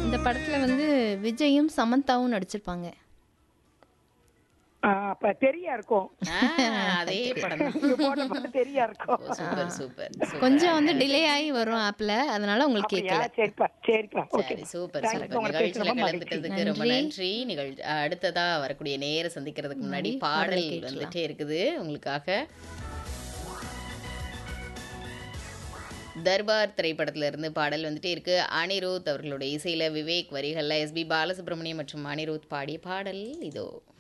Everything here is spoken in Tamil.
இந்த படத்துல வந்து விஜயும் சமந்தாவும் நடிச்சிருப்பாங்க ஆ, அப்ப தெரியா இருக்கும் ஆ, அதே படம் தான் நீங்க போட்ட படம் தெரியா இருக்கும் சூப்பர் சூப்பர் சூப்பர் கொஞ்சம் வந்து டிலே ஆகி வரும் ஆப்ல அதனால உங்களுக்கு அப்படியா கேட்கல சரிப்பா சரிப்பா ஓகே சரி சூப்பர் Thanks, சூப்பர் உங்களை நிகழ்ச்சியில பேசுனதுக்கு மகிழ்ச்சி. கலந்துட்டதுக்கு ரொம்ப நன்றி நிகழ்ச்சி அடுத்ததா வரக்கூடிய நேர சந்திக்கிறதுக்கு முன்னாடி முன்னாடி பாடல் பாடல் கேட்கலாம். வந்துட்டே இருக்குது உங்களுக்காக தர்பார் திரைப்படத்துல இருந்து பாடல் வந்துட்டே இருக்கு அனிருத் அவர்களுடைய இசையில விவேக் வரிகள்ல எஸ்பி பாலசுப்ரமணியம் மற்றும் அனிருத் பாடிய பாடல் இதோ